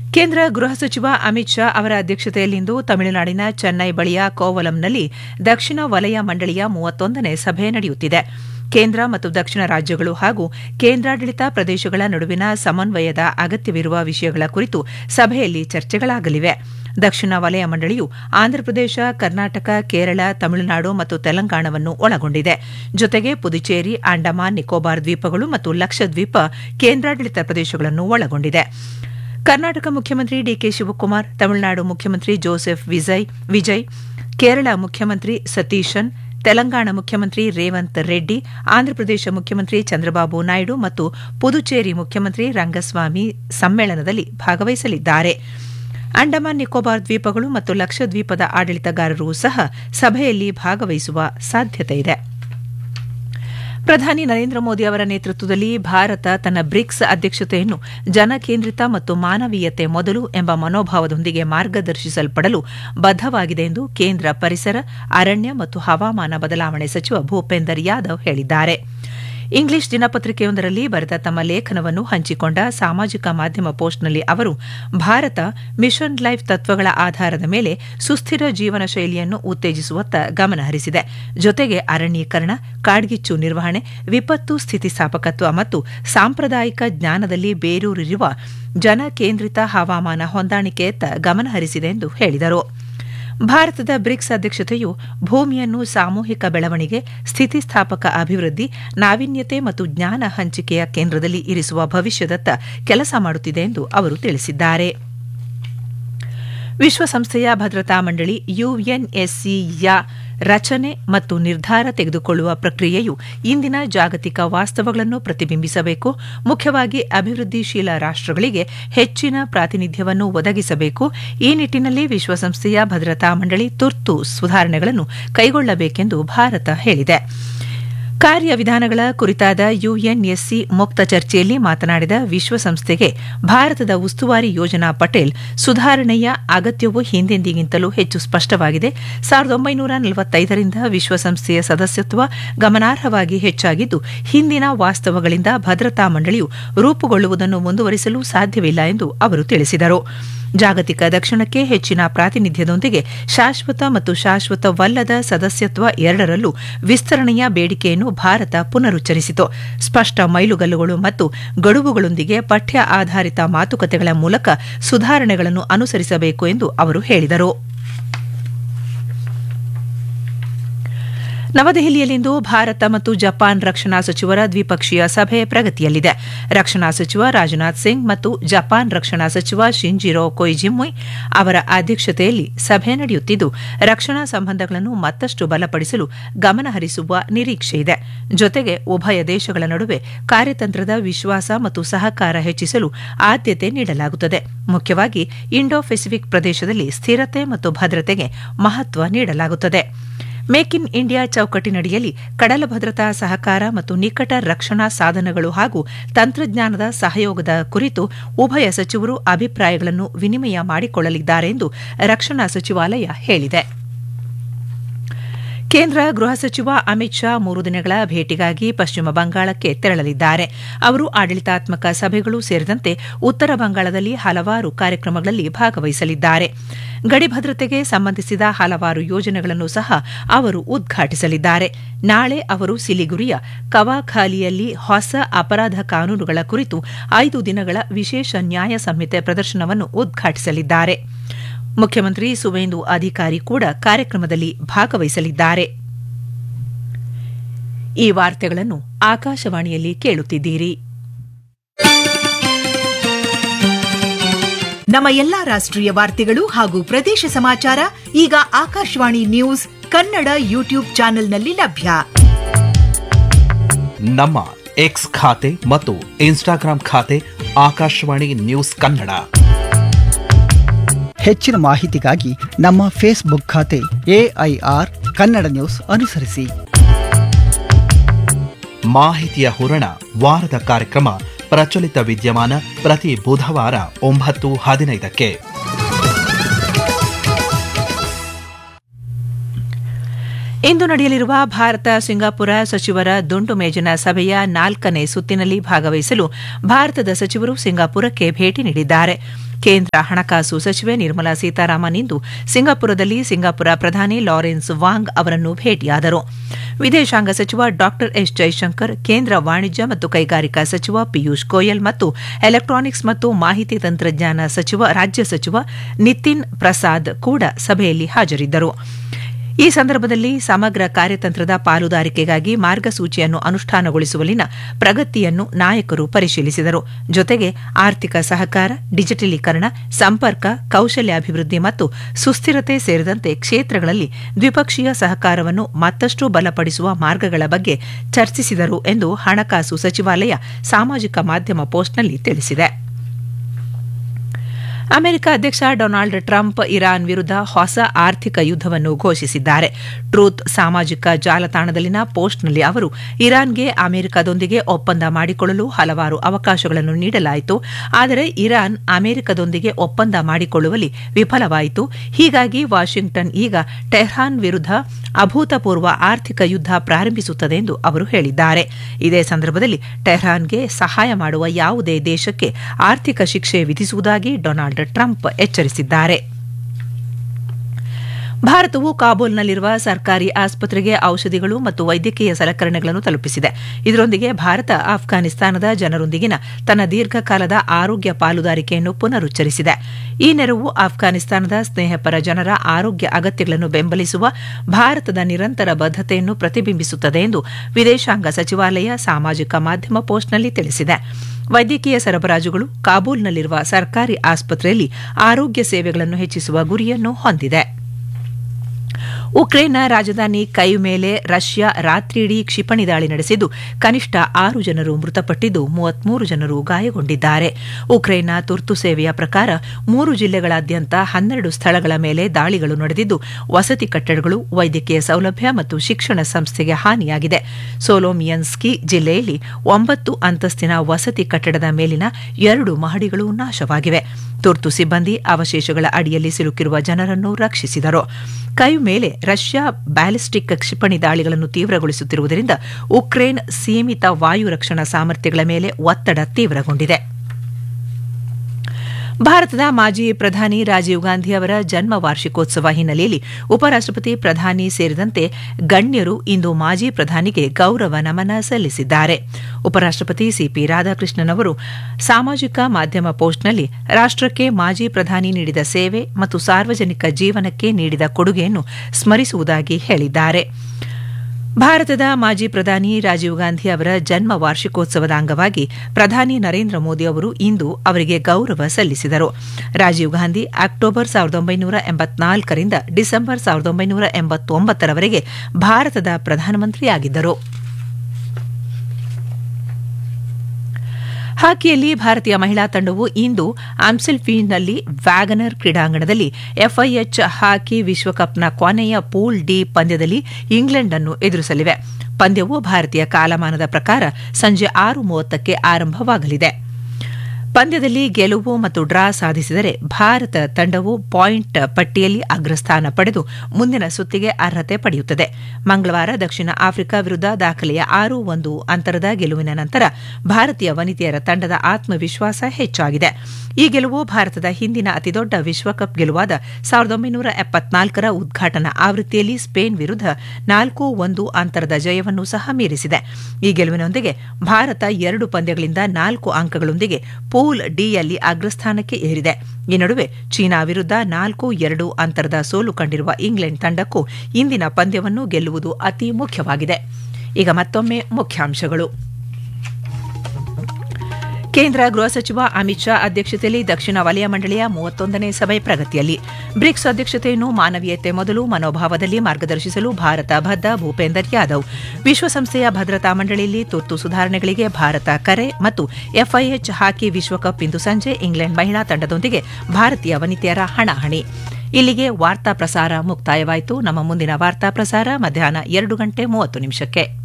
ಕೇಂದ್ರ ಗೃಹ ಸಚಿವ ಅಮಿತ್ ಶಾ ಅವರ ಅಧ್ಯಕ್ಷತೆಯಲ್ಲಿಂದು ತಮಿಳುನಾಡಿನ ಚೆನ್ನೈ ಬಳಿಯ ಕೋವಲಂನಲ್ಲಿ ದಕ್ಷಿಣ ವಲಯ ಮಂಡಳಿಯ ಮೂವತ್ತೊಂದನೇ ಸಭೆ ನಡೆಯುತ್ತಿದೆ ಕೇಂದ್ರ ಮತ್ತು ದಕ್ಷಿಣ ರಾಜ್ಯಗಳು ಹಾಗೂ ಕೇಂದ್ರಾಡಳಿತ ಪ್ರದೇಶಗಳ ನಡುವಿನ ಸಮನ್ವಯದ ಅಗತ್ಯವಿರುವ ವಿಷಯಗಳ ಕುರಿತು ಸಭೆಯಲ್ಲಿ ಚರ್ಚೆಗಳಾಗಲಿವೆ ದಕ್ಷಿಣ ವಲಯ ಮಂಡಳಿಯು ಆಂಧ್ರಪ್ರದೇಶ ಕರ್ನಾಟಕ ಕೇರಳ ತಮಿಳುನಾಡು ಮತ್ತು ತೆಲಂಗಾಣವನ್ನು ಒಳಗೊಂಡಿದೆ ಜೊತೆಗೆ ಪುದುಚೇರಿ ಅಂಡಮಾನ್ ನಿಕೋಬಾರ್ ದ್ವೀಪಗಳು ಮತ್ತು ಲಕ್ಷದ್ವೀಪ ಕೇಂದ್ರಾಡಳಿತ ಪ್ರದೇಶಗಳನ್ನು ಒಳಗೊಂಡಿದೆ ಕರ್ನಾಟಕ ಮುಖ್ಯಮಂತ್ರಿ ಡಿಕೆ ಶಿವಕುಮಾರ್ ತಮಿಳುನಾಡು ಮುಖ್ಯಮಂತ್ರಿ ಜೋಸೆಫ್ ವಿಜಯ್ ವಿಜಯ್ ಕೇರಳ ಮುಖ್ಯಮಂತ್ರಿ ಸತೀಶನ್ ತೆಲಂಗಾಣ ಮುಖ್ಯಮಂತ್ರಿ ರೇವಂತ್ ರೆಡ್ಡಿ ಆಂಧ್ರಪ್ರದೇಶ ಮುಖ್ಯಮಂತ್ರಿ ಚಂದ್ರಬಾಬು ನಾಯ್ಡು ಮತ್ತು ಪುದುಚೇರಿ ಮುಖ್ಯಮಂತ್ರಿ ರಂಗಸ್ವಾಮಿ ಸಮ್ಮೇಳನದಲ್ಲಿ ಭಾಗವಹಿಸಲಿದ್ದಾರೆ ಅಂಡಮಾನ್ ನಿಕೋಬಾರ್ ದ್ವೀಪಗಳು ಮತ್ತು ಲಕ್ಷದ್ವೀಪದ ಆಡಳಿತಗಾರರು ಸಹ ಸಭೆಯಲ್ಲಿ ಭಾಗವಹಿಸುವ ಸಾಧ್ಯತೆಯಿದೆ ಪ್ರಧಾನಿ ನರೇಂದ್ರ ಮೋದಿ ಅವರ ನೇತೃತ್ವದಲ್ಲಿ ಭಾರತ ತನ್ನ ಬ್ರಿಕ್ಸ್ ಅಧ್ಯಕ್ಷತೆಯನ್ನು ಜನಕೇಂದ್ರಿತ ಮತ್ತು ಮಾನವೀಯತೆ ಮೊದಲು ಎಂಬ ಮನೋಭಾವದೊಂದಿಗೆ ಮಾರ್ಗದರ್ಶಿಸಲ್ಪಡಲು ಬದ್ದವಾಗಿದೆ ಎಂದು ಕೇಂದ್ರ ಪರಿಸರ ಅರಣ್ಯ ಮತ್ತು ಹವಾಮಾನ ಬದಲಾವಣೆ ಸಚಿವ ಭೂಪೇಂದರ್ ಯಾದವ್ ಹೇಳಿದ್ದಾರೆ ಇಂಗ್ಲಿಷ್ ದಿನಪತ್ರಿಕೆಯೊಂದರಲ್ಲಿ ಬರೆದ ತಮ್ಮ ಲೇಖನವನ್ನು ಹಂಚಿಕೊಂಡ ಸಾಮಾಜಿಕ ಮಾಧ್ಯಮ ಪೋಸ್ಟ್ನಲ್ಲಿ ಅವರು ಭಾರತ ಮಿಷನ್ ಲೈಫ್ ತತ್ವಗಳ ಆಧಾರದ ಮೇಲೆ ಸುಸ್ಥಿರ ಜೀವನ ಶೈಲಿಯನ್ನು ಉತ್ತೇಜಿಸುವತ್ತ ಗಮನ ಹರಿಸಿದೆ ಜೊತೆಗೆ ಅರಣ್ಯೀಕರಣ ಕಾಡ್ಗಿಚ್ಚು ನಿರ್ವಹಣೆ ವಿಪತ್ತು ಸ್ಥಿತಿಸ್ಥಾಪಕತ್ವ ಮತ್ತು ಸಾಂಪ್ರದಾಯಿಕ ಜ್ಞಾನದಲ್ಲಿ ಬೇರೂರಿರುವ ಜನಕೇಂದ್ರಿತ ಹವಾಮಾನ ಹೊಂದಾಣಿಕೆಯತ್ತ ಗಮನ ಹರಿಸಿದೆ ಎಂದು ಹೇಳಿದರು ಭಾರತದ ಬ್ರಿಕ್ಸ್ ಅಧ್ಯಕ್ಷತೆಯು ಭೂಮಿಯನ್ನು ಸಾಮೂಹಿಕ ಬೆಳವಣಿಗೆ ಸ್ಥಿತಿಸ್ಥಾಪಕ ಅಭಿವೃದ್ಧಿ ನಾವೀನ್ಯತೆ ಮತ್ತು ಜ್ಞಾನ ಹಂಚಿಕೆಯ ಕೇಂದ್ರದಲ್ಲಿ ಇರಿಸುವ ಭವಿಷ್ಯದತ್ತ ಕೆಲಸ ಮಾಡುತ್ತಿದೆ ಎಂದು ಅವರು ತಿಳಿಸಿದ್ದಾರೆ ವಿಶ್ವಸಂಸ್ಥೆಯ ಭದ್ರತಾ ಮಂಡಳಿ ಯುಎನ್ಎಸ್ಸಿಯ ರಚನೆ ಮತ್ತು ನಿರ್ಧಾರ ತೆಗೆದುಕೊಳ್ಳುವ ಪ್ರಕ್ರಿಯೆಯು ಇಂದಿನ ಜಾಗತಿಕ ವಾಸ್ತವಗಳನ್ನು ಪ್ರತಿಬಿಂಬಿಸಬೇಕು ಮುಖ್ಯವಾಗಿ ಅಭಿವೃದ್ಧಿಶೀಲ ರಾಷ್ಟಗಳಿಗೆ ಹೆಚ್ಚಿನ ಪ್ರಾತಿನಿಧ್ಯವನ್ನು ಒದಗಿಸಬೇಕು ಈ ನಿಟ್ಟಿನಲ್ಲಿ ವಿಶ್ವಸಂಸ್ಥೆಯ ಭದ್ರತಾ ಮಂಡಳಿ ತುರ್ತು ಸುಧಾರಣೆಗಳನ್ನು ಕೈಗೊಳ್ಳಬೇಕೆಂದು ಭಾರತ ಹೇಳಿದೆ ಕಾರ್ಯವಿಧಾನಗಳ ಕುರಿತಾದ ಯುಎನ್ಎಸ್ಸಿ ಮುಕ್ತ ಚರ್ಚೆಯಲ್ಲಿ ಮಾತನಾಡಿದ ವಿಶ್ವಸಂಸ್ಥೆಗೆ ಭಾರತದ ಉಸ್ತುವಾರಿ ಯೋಜನಾ ಪಟೇಲ್ ಸುಧಾರಣೆಯ ಅಗತ್ಯವು ಹಿಂದೆಂದಿಗಿಂತಲೂ ಹೆಚ್ಚು ಸ್ಪಷ್ಟವಾಗಿದೆ ಸಾವಿರದ ಒಂಬೈನೂರ ನಲವತ್ತೈದರಿಂದ ವಿಶ್ವಸಂಸ್ಥೆಯ ಸದಸ್ಯತ್ವ ಗಮನಾರ್ಹವಾಗಿ ಹೆಚ್ಚಾಗಿದ್ದು ಹಿಂದಿನ ವಾಸ್ತವಗಳಿಂದ ಭದ್ರತಾ ಮಂಡಳಿಯು ರೂಪುಗೊಳ್ಳುವುದನ್ನು ಮುಂದುವರಿಸಲು ಸಾಧ್ಯವಿಲ್ಲ ಎಂದು ಅವರು ತಿಳಿಸಿದರು ಜಾಗತಿಕ ದಕ್ಷಿಣಕ್ಕೆ ಹೆಚ್ಚಿನ ಪ್ರಾತಿನಿಧ್ಯದೊಂದಿಗೆ ಶಾಶ್ವತ ಮತ್ತು ಶಾಶ್ವತವಲ್ಲದ ಸದಸ್ಯತ್ವ ಎರಡರಲ್ಲೂ ವಿಸ್ತರಣೆಯ ಬೇಡಿಕೆಯನ್ನು ಭಾರತ ಪುನರುಚ್ಚರಿಸಿತು ಸ್ಪಷ್ಟ ಮೈಲುಗಲ್ಲುಗಳು ಮತ್ತು ಗಡುವುಗಳೊಂದಿಗೆ ಪಠ್ಯ ಆಧಾರಿತ ಮಾತುಕತೆಗಳ ಮೂಲಕ ಸುಧಾರಣೆಗಳನ್ನು ಅನುಸರಿಸಬೇಕು ಎಂದು ಅವರು ಹೇಳಿದರು ನವದೆಹಲಿಯಲ್ಲಿಂದು ಭಾರತ ಮತ್ತು ಜಪಾನ್ ರಕ್ಷಣಾ ಸಚಿವರ ದ್ವಿಪಕ್ಷೀಯ ಸಭೆ ಪ್ರಗತಿಯಲ್ಲಿದೆ ರಕ್ಷಣಾ ಸಚಿವ ರಾಜನಾಥ್ ಸಿಂಗ್ ಮತ್ತು ಜಪಾನ್ ರಕ್ಷಣಾ ಸಚಿವ ಶಿಂಜಿರೋ ಕೊಯ್ಜಿಮುಯ್ ಅವರ ಅಧ್ಯಕ್ಷತೆಯಲ್ಲಿ ಸಭೆ ನಡೆಯುತ್ತಿದ್ದು ರಕ್ಷಣಾ ಸಂಬಂಧಗಳನ್ನು ಮತ್ತಷ್ಟು ಬಲಪಡಿಸಲು ಗಮನಹರಿಸುವ ನಿರೀಕ್ಷೆಯಿದೆ ಜೊತೆಗೆ ಉಭಯ ದೇಶಗಳ ನಡುವೆ ಕಾರ್ಯತಂತ್ರದ ವಿಶ್ವಾಸ ಮತ್ತು ಸಹಕಾರ ಹೆಚ್ಚಿಸಲು ಆದ್ಯತೆ ನೀಡಲಾಗುತ್ತದೆ ಮುಖ್ಯವಾಗಿ ಇಂಡೋ ಪೆಸಿಫಿಕ್ ಪ್ರದೇಶದಲ್ಲಿ ಸ್ಥಿರತೆ ಮತ್ತು ಭದ್ರತೆಗೆ ಮಹತ್ವ ನೀಡಲಾಗುತ್ತದೆ ಮೇಕ್ ಇನ್ ಇಂಡಿಯಾ ಚೌಕಟ್ಟಿನಡಿಯಲ್ಲಿ ಕಡಲ ಭದ್ರತಾ ಸಹಕಾರ ಮತ್ತು ನಿಕಟ ರಕ್ಷಣಾ ಸಾಧನಗಳು ಹಾಗೂ ತಂತ್ರಜ್ಞಾನದ ಸಹಯೋಗದ ಕುರಿತು ಉಭಯ ಸಚಿವರು ಅಭಿಪ್ರಾಯಗಳನ್ನು ವಿನಿಮಯ ಮಾಡಿಕೊಳ್ಳಲಿದ್ದಾರೆ ಎಂದು ರಕ್ಷಣಾ ಸಚಿವಾಲಯ ಹೇಳಿದೆ ಕೇಂದ್ರ ಗೃಹ ಸಚಿವ ಅಮಿತ್ ಶಾ ಮೂರು ದಿನಗಳ ಭೇಟಿಗಾಗಿ ಪಶ್ಚಿಮ ಬಂಗಾಳಕ್ಕೆ ತೆರಳಲಿದ್ದಾರೆ ಅವರು ಆಡಳಿತಾತ್ಮಕ ಸಭೆಗಳು ಸೇರಿದಂತೆ ಉತ್ತರ ಬಂಗಾಳದಲ್ಲಿ ಹಲವಾರು ಕಾರ್ಯಕ್ರಮಗಳಲ್ಲಿ ಭಾಗವಹಿಸಲಿದ್ದಾರೆ ಗಡಿ ಭದ್ರತೆಗೆ ಸಂಬಂಧಿಸಿದ ಹಲವಾರು ಯೋಜನೆಗಳನ್ನು ಸಹ ಅವರು ಉದ್ಘಾಟಿಸಲಿದ್ದಾರೆ ನಾಳೆ ಅವರು ಸಿಲಿಗುರಿಯ ಕವಾಖಾಲಿಯಲ್ಲಿ ಹೊಸ ಅಪರಾಧ ಕಾನೂನುಗಳ ಕುರಿತು ಐದು ದಿನಗಳ ವಿಶೇಷ ನ್ಯಾಯ ಸಂಹಿತೆ ಪ್ರದರ್ಶನವನ್ನು ಉದ್ಘಾಟಿಸಲಿದ್ದಾರೆ ಮುಖ್ಯಮಂತ್ರಿ ಸುವೇಂದು ಅಧಿಕಾರಿ ಕೂಡ ಕಾರ್ಯಕ್ರಮದಲ್ಲಿ ಭಾಗವಹಿಸಲಿದ್ದಾರೆ ಈ ವಾರ್ತೆಗಳನ್ನು ಆಕಾಶವಾಣಿಯಲ್ಲಿ ಕೇಳುತ್ತಿದ್ದೀರಿ ನಮ್ಮ ಎಲ್ಲಾ ರಾಷ್ಟ್ರೀಯ ವಾರ್ತೆಗಳು ಹಾಗೂ ಪ್ರದೇಶ ಸಮಾಚಾರ ಈಗ ಆಕಾಶವಾಣಿ ನ್ಯೂಸ್ ಕನ್ನಡ ಯೂಟ್ಯೂಬ್ ಚಾನೆಲ್ನಲ್ಲಿ ಲಭ್ಯ ನಮ್ಮ ಎಕ್ಸ್ ಖಾತೆ ಮತ್ತು ಇನ್ಸ್ಟಾಗ್ರಾಂ ಖಾತೆ ಆಕಾಶವಾಣಿ ನ್ಯೂಸ್ ಕನ್ನಡ ಹೆಚ್ಚಿನ ಮಾಹಿತಿಗಾಗಿ ನಮ್ಮ ಫೇಸ್ಬುಕ್ ಖಾತೆ ಎಐಆರ್ ಕನ್ನಡ ನ್ಯೂಸ್ ಅನುಸರಿಸಿ ಮಾಹಿತಿಯ ಹೂರಣ ವಾರದ ಕಾರ್ಯಕ್ರಮ ಪ್ರಚಲಿತ ವಿದ್ಯಮಾನ ಪ್ರತಿ ಬುಧವಾರ ಒಂಬತ್ತು ಹದಿನೈದಕ್ಕೆ ಇಂದು ನಡೆಯಲಿರುವ ಭಾರತ ಸಿಂಗಾಪುರ ಸಚಿವರ ದುಂಡು ಮೇಜಿನ ಸಭೆಯ ನಾಲ್ಕನೇ ಸುತ್ತಿನಲ್ಲಿ ಭಾಗವಹಿಸಲು ಭಾರತದ ಸಚಿವರು ಸಿಂಗಾಪುರಕ್ಕೆ ಭೇಟಿ ನೀಡಿದ್ದಾರೆ ಕೇಂದ್ರ ಹಣಕಾಸು ಸಚಿವೆ ನಿರ್ಮಲಾ ಸೀತಾರಾಮನ್ ಇಂದು ಸಿಂಗಾಪುರದಲ್ಲಿ ಸಿಂಗಾಪುರ ಪ್ರಧಾನಿ ಲಾರೆನ್ಸ್ ವಾಂಗ್ ಅವರನ್ನು ಭೇಟಿಯಾದರು ವಿದೇಶಾಂಗ ಸಚಿವ ಡಾ ಎಸ್ ಜೈಶಂಕರ್ ಕೇಂದ್ರ ವಾಣಿಜ್ಯ ಮತ್ತು ಕೈಗಾರಿಕಾ ಸಚಿವ ಪಿಯೂಷ್ ಗೋಯಲ್ ಮತ್ತು ಎಲೆಕ್ಟ್ರಾನಿಕ್ಸ್ ಮತ್ತು ಮಾಹಿತಿ ತಂತ್ರಜ್ಞಾನ ಸಚಿವ ರಾಜ್ಯ ಸಚಿವ ನಿತಿನ್ ಪ್ರಸಾದ್ ಕೂಡ ಸಭೆಯಲ್ಲಿ ಹಾಜರಿದ್ದರು ಈ ಸಂದರ್ಭದಲ್ಲಿ ಸಮಗ್ರ ಕಾರ್ಯತಂತ್ರದ ಪಾಲುದಾರಿಕೆಗಾಗಿ ಮಾರ್ಗಸೂಚಿಯನ್ನು ಅನುಷ್ಠಾನಗೊಳಿಸುವಲ್ಲಿನ ಪ್ರಗತಿಯನ್ನು ನಾಯಕರು ಪರಿಶೀಲಿಸಿದರು ಜೊತೆಗೆ ಆರ್ಥಿಕ ಸಹಕಾರ ಡಿಜಿಟಲೀಕರಣ ಸಂಪರ್ಕ ಕೌಶಲ್ಯಾಭಿವೃದ್ಧಿ ಮತ್ತು ಸುಸ್ಥಿರತೆ ಸೇರಿದಂತೆ ಕ್ಷೇತ್ರಗಳಲ್ಲಿ ದ್ವಿಪಕ್ಷೀಯ ಸಹಕಾರವನ್ನು ಮತ್ತಷ್ಟು ಬಲಪಡಿಸುವ ಮಾರ್ಗಗಳ ಬಗ್ಗೆ ಚರ್ಚಿಸಿದರು ಎಂದು ಹಣಕಾಸು ಸಚಿವಾಲಯ ಸಾಮಾಜಿಕ ಮಾಧ್ಯಮ ಪೋಸ್ಟ್ನಲ್ಲಿ ತಿಳಿಸಿದೆ ಅಮೆರಿಕ ಅಧ್ಯಕ್ಷ ಡೊನಾಲ್ಡ್ ಟ್ರಂಪ್ ಇರಾನ್ ವಿರುದ್ಧ ಹೊಸ ಆರ್ಥಿಕ ಯುದ್ದವನ್ನು ಘೋಷಿಸಿದ್ದಾರೆ ಟ್ರೂತ್ ಸಾಮಾಜಿಕ ಜಾಲತಾಣದಲ್ಲಿನ ಪೋಸ್ಟ್ನಲ್ಲಿ ಅವರು ಇರಾನ್ಗೆ ಅಮೆರಿಕದೊಂದಿಗೆ ಒಪ್ಪಂದ ಮಾಡಿಕೊಳ್ಳಲು ಹಲವಾರು ಅವಕಾಶಗಳನ್ನು ನೀಡಲಾಯಿತು ಆದರೆ ಇರಾನ್ ಅಮೆರಿಕದೊಂದಿಗೆ ಒಪ್ಪಂದ ಮಾಡಿಕೊಳ್ಳುವಲ್ಲಿ ವಿಫಲವಾಯಿತು ಹೀಗಾಗಿ ವಾಷಿಂಗ್ಟನ್ ಈಗ ಟೆಹ್ರಾನ್ ವಿರುದ್ಧ ಅಭೂತಪೂರ್ವ ಆರ್ಥಿಕ ಯುದ್ಧ ಪ್ರಾರಂಭಿಸುತ್ತದೆ ಎಂದು ಅವರು ಹೇಳಿದ್ದಾರೆ ಇದೇ ಸಂದರ್ಭದಲ್ಲಿ ಟೆಹ್ರಾನ್ಗೆ ಸಹಾಯ ಮಾಡುವ ಯಾವುದೇ ದೇಶಕ್ಕೆ ಆರ್ಥಿಕ ಶಿಕ್ಷೆ ವಿಧಿಸುವುದಾಗಿ ಡೊನಾಲ್ಡ್ ಟ್ರಂಪ್ ಎಚ್ಚರಿಸಿದ್ದಾರೆ ಭಾರತವು ಕಾಬೂಲ್ನಲ್ಲಿರುವ ಸರ್ಕಾರಿ ಆಸ್ಪತ್ರೆಗೆ ಔಷಧಿಗಳು ಮತ್ತು ವೈದ್ಯಕೀಯ ಸಲಕರಣೆಗಳನ್ನು ತಲುಪಿಸಿದೆ ಇದರೊಂದಿಗೆ ಭಾರತ ಆಫ್ಘಾನಿಸ್ತಾನದ ಜನರೊಂದಿಗಿನ ತನ್ನ ದೀರ್ಘಕಾಲದ ಆರೋಗ್ಯ ಪಾಲುದಾರಿಕೆಯನ್ನು ಪುನರುಚ್ಚರಿಸಿದೆ ಈ ನೆರವು ಆಫ್ಘಾನಿಸ್ತಾನದ ಸ್ನೇಹಪರ ಜನರ ಆರೋಗ್ಯ ಅಗತ್ಯಗಳನ್ನು ಬೆಂಬಲಿಸುವ ಭಾರತದ ನಿರಂತರ ಬದ್ಧತೆಯನ್ನು ಪ್ರತಿಬಿಂಬಿಸುತ್ತದೆ ಎಂದು ವಿದೇಶಾಂಗ ಸಚಿವಾಲಯ ಸಾಮಾಜಿಕ ಮಾಧ್ಯಮ ಪೋಸ್ಟ್ನಲ್ಲಿ ತಿಳಿಸಿದೆ ವೈದ್ಯಕೀಯ ಸರಬರಾಜುಗಳು ಕಾಬೂಲ್ನಲ್ಲಿರುವ ಸರ್ಕಾರಿ ಆಸ್ಪತ್ರೆಯಲ್ಲಿ ಆರೋಗ್ಯ ಸೇವೆಗಳನ್ನು ಹೆಚ್ಚಿಸುವ ಗುರಿಯನ್ನು ಹೊಂದಿದೆ ಉಕ್ರೇನ್ನ ರಾಜಧಾನಿ ಕೈ ಮೇಲೆ ರಷ್ಯಾ ರಾತ್ರಿಯಿಡೀ ಕ್ಷಿಪಣಿ ದಾಳಿ ನಡೆಸಿದ್ದು ಕನಿಷ್ಠ ಆರು ಜನರು ಮೃತಪಟ್ಟಿದ್ದು ಮೂವತ್ಮೂರು ಜನರು ಗಾಯಗೊಂಡಿದ್ದಾರೆ ಉಕ್ರೇನ್ನ ತುರ್ತು ಸೇವೆಯ ಪ್ರಕಾರ ಮೂರು ಜಿಲ್ಲೆಗಳಾದ್ಯಂತ ಹನ್ನೆರಡು ಸ್ಥಳಗಳ ಮೇಲೆ ದಾಳಿಗಳು ನಡೆದಿದ್ದು ವಸತಿ ಕಟ್ಟಡಗಳು ವೈದ್ಯಕೀಯ ಸೌಲಭ್ಯ ಮತ್ತು ಶಿಕ್ಷಣ ಸಂಸ್ಥೆಗೆ ಹಾನಿಯಾಗಿದೆ ಸೋಲೋಮಿಯನ್ಸ್ಕಿ ಜಿಲ್ಲೆಯಲ್ಲಿ ಒಂಬತ್ತು ಅಂತಸ್ತಿನ ವಸತಿ ಕಟ್ಟಡದ ಮೇಲಿನ ಎರಡು ಮಹಡಿಗಳು ನಾಶವಾಗಿವೆ ತುರ್ತು ಸಿಬ್ಬಂದಿ ಅವಶೇಷಗಳ ಅಡಿಯಲ್ಲಿ ಸಿಲುಕಿರುವ ಜನರನ್ನು ರಕ್ಷಿಸಿದರು ಕೈ ಮೇಲೆ ರಷ್ಯಾ ಬ್ಯಾಲಿಸ್ಟಿಕ್ ಕ್ಷಿಪಣಿ ದಾಳಿಗಳನ್ನು ತೀವ್ರಗೊಳಿಸುತ್ತಿರುವುದರಿಂದ ಉಕ್ರೇನ್ ಸೀಮಿತ ವಾಯು ರಕ್ಷಣಾ ಸಾಮರ್ಥ್ಯಗಳ ಮೇಲೆ ಒತ್ತಡ ತೀವ್ರಗೊಂಡಿದೆ ಭಾರತದ ಮಾಜಿ ಪ್ರಧಾನಿ ರಾಜೀವ್ ಗಾಂಧಿ ಅವರ ಜನ್ಮ ವಾರ್ಷಿಕೋತ್ಸವ ಹಿನ್ನೆಲೆಯಲ್ಲಿ ಉಪರಾಷ್ಟಪತಿ ಪ್ರಧಾನಿ ಸೇರಿದಂತೆ ಗಣ್ಯರು ಇಂದು ಮಾಜಿ ಪ್ರಧಾನಿಗೆ ಗೌರವ ನಮನ ಸಲ್ಲಿಸಿದ್ದಾರೆ ಉಪರಾಷ್ಟಪತಿ ಸಿಪಿ ರಾಧಾಕೃಷ್ಣನ್ ಅವರು ಸಾಮಾಜಿಕ ಮಾಧ್ಯಮ ಪೋಸ್ಟ್ನಲ್ಲಿ ರಾಷ್ಟಕ್ಕೆ ಮಾಜಿ ಪ್ರಧಾನಿ ನೀಡಿದ ಸೇವೆ ಮತ್ತು ಸಾರ್ವಜನಿಕ ಜೀವನಕ್ಕೆ ನೀಡಿದ ಕೊಡುಗೆಯನ್ನು ಸ್ಮರಿಸುವುದಾಗಿ ಹೇಳಿದ್ದಾರೆ ಭಾರತದ ಮಾಜಿ ಪ್ರಧಾನಿ ರಾಜೀವ್ ಗಾಂಧಿ ಅವರ ಜನ್ಮ ವಾರ್ಷಿಕೋತ್ಸವದ ಅಂಗವಾಗಿ ಪ್ರಧಾನಿ ನರೇಂದ್ರ ಮೋದಿ ಅವರು ಇಂದು ಅವರಿಗೆ ಗೌರವ ಸಲ್ಲಿಸಿದರು ರಾಜೀವ್ ಗಾಂಧಿ ಅಕ್ಟೋಬರ್ ಸಾವಿರದ ಒಂಬೈನೂರ ಎಂಬತ್ನಾಲ್ಕರಿಂದ ಡಿಸೆಂಬರ್ ಸಾವಿರದ ಒಂಬೈನೂರ ಎಂಬತ್ತೊಂಬತ್ತರವರೆಗೆ ಭಾರತದ ಪ್ರಧಾನಮಂತ್ರಿಯಾಗಿದ್ದರು ಹಾಕಿಯಲ್ಲಿ ಭಾರತೀಯ ಮಹಿಳಾ ತಂಡವು ಇಂದು ಆಮ್ಸೆಲ್ಫೀನ್ನಲ್ಲಿ ವ್ಯಾಗನರ್ ಕ್ರೀಡಾಂಗಣದಲ್ಲಿ ಎಫ್ಐಎಚ್ ಹಾಕಿ ವಿಶ್ವಕಪ್ನ ಕೊನೆಯ ಪೂಲ್ ಡಿ ಪಂದ್ಯದಲ್ಲಿ ಇಂಗ್ಲೆಂಡ್ ಅನ್ನು ಎದುರಿಸಲಿವೆ ಪಂದ್ಯವು ಭಾರತೀಯ ಕಾಲಮಾನದ ಪ್ರಕಾರ ಸಂಜೆ ಆರು ಮೂವತ್ತಕ್ಕೆ ಆರಂಭವಾಗಲಿದೆ ಪಂದ್ಯದಲ್ಲಿ ಗೆಲುವು ಮತ್ತು ಡ್ರಾ ಸಾಧಿಸಿದರೆ ಭಾರತ ತಂಡವು ಪಾಯಿಂಟ್ ಪಟ್ಟಿಯಲ್ಲಿ ಅಗ್ರಸ್ಥಾನ ಪಡೆದು ಮುಂದಿನ ಸುತ್ತಿಗೆ ಅರ್ಹತೆ ಪಡೆಯುತ್ತದೆ ಮಂಗಳವಾರ ದಕ್ಷಿಣ ಆಫ್ರಿಕಾ ವಿರುದ್ಧ ದಾಖಲೆಯ ಆರು ಒಂದು ಅಂತರದ ಗೆಲುವಿನ ನಂತರ ಭಾರತೀಯ ವನಿತೆಯರ ತಂಡದ ಆತ್ಮವಿಶ್ವಾಸ ಹೆಚ್ಚಾಗಿದೆ ಈ ಗೆಲುವು ಭಾರತದ ಹಿಂದಿನ ಅತಿದೊಡ್ಡ ವಿಶ್ವಕಪ್ ಗೆಲುವಾದ ಸಾವಿರದ ಒಂಬೈನೂರ ಎಪ್ಪತ್ನಾಲ್ಕರ ಉದ್ಘಾಟನಾ ಆವೃತ್ತಿಯಲ್ಲಿ ಸ್ಪೇನ್ ವಿರುದ್ಧ ನಾಲ್ಕು ಒಂದು ಅಂತರದ ಜಯವನ್ನು ಸಹ ಮೀರಿಸಿದೆ ಈ ಗೆಲುವಿನೊಂದಿಗೆ ಭಾರತ ಎರಡು ಪಂದ್ಯಗಳಿಂದ ನಾಲ್ಕು ಅಂಕಗಳೊಂದಿಗೆ ಪೂಲ್ ಡಿಯಲ್ಲಿ ಅಗ್ರಸ್ಥಾನಕ್ಕೆ ಏರಿದೆ ಈ ನಡುವೆ ಚೀನಾ ವಿರುದ್ಧ ನಾಲ್ಕು ಎರಡು ಅಂತರದ ಸೋಲು ಕಂಡಿರುವ ಇಂಗ್ಲೆಂಡ್ ತಂಡಕ್ಕೂ ಇಂದಿನ ಪಂದ್ಯವನ್ನು ಗೆಲ್ಲುವುದು ಅತಿ ಮುಖ್ಯವಾಗಿದೆ ಈಗ ಮತ್ತೊಮ್ಮೆ ಮುಖ್ಯಾಂಶಗಳು ಕೇಂದ್ರ ಗೃಹ ಸಚಿವ ಅಮಿತ್ ಶಾ ಅಧ್ಯಕ್ಷತೆಯಲ್ಲಿ ದಕ್ಷಿಣ ವಲಯ ಮಂಡಳಿಯ ಮೂವತ್ತೊಂದನೇ ಸಭೆ ಪ್ರಗತಿಯಲ್ಲಿ ಬ್ರಿಕ್ಸ್ ಅಧ್ಯಕ್ಷತೆಯನ್ನು ಮಾನವೀಯತೆ ಮೊದಲು ಮನೋಭಾವದಲ್ಲಿ ಮಾರ್ಗದರ್ಶಿಸಲು ಭಾರತ ಬದ್ಧ ಭೂಪೇಂದರ್ ಯಾದವ್ ವಿಶ್ವಸಂಸ್ಥೆಯ ಭದ್ರತಾ ಮಂಡಳಿಯಲ್ಲಿ ತುರ್ತು ಸುಧಾರಣೆಗಳಿಗೆ ಭಾರತ ಕರೆ ಮತ್ತು ಎಫ್ಐಎಚ್ ಹಾಕಿ ವಿಶ್ವಕಪ್ ಇಂದು ಸಂಜೆ ಇಂಗ್ಲೆಂಡ್ ಮಹಿಳಾ ತಂಡದೊಂದಿಗೆ ಭಾರತೀಯ ವನಿತೆಯರ ಹಣಾಹಣಿ ಇಲ್ಲಿಗೆ ವಾರ್ತಾ ಪ್ರಸಾರ ಮುಕ್ತಾಯವಾಯಿತು ನಮ್ಮ ಮುಂದಿನ ವಾರ್ತಾ ಪ್ರಸಾರ ಮಧ್ಯಾಹ್ನ ಎರಡು ಗಂಟೆ ಮೂವತ್ತು ನಿಮಿಷಕ್ಕೆ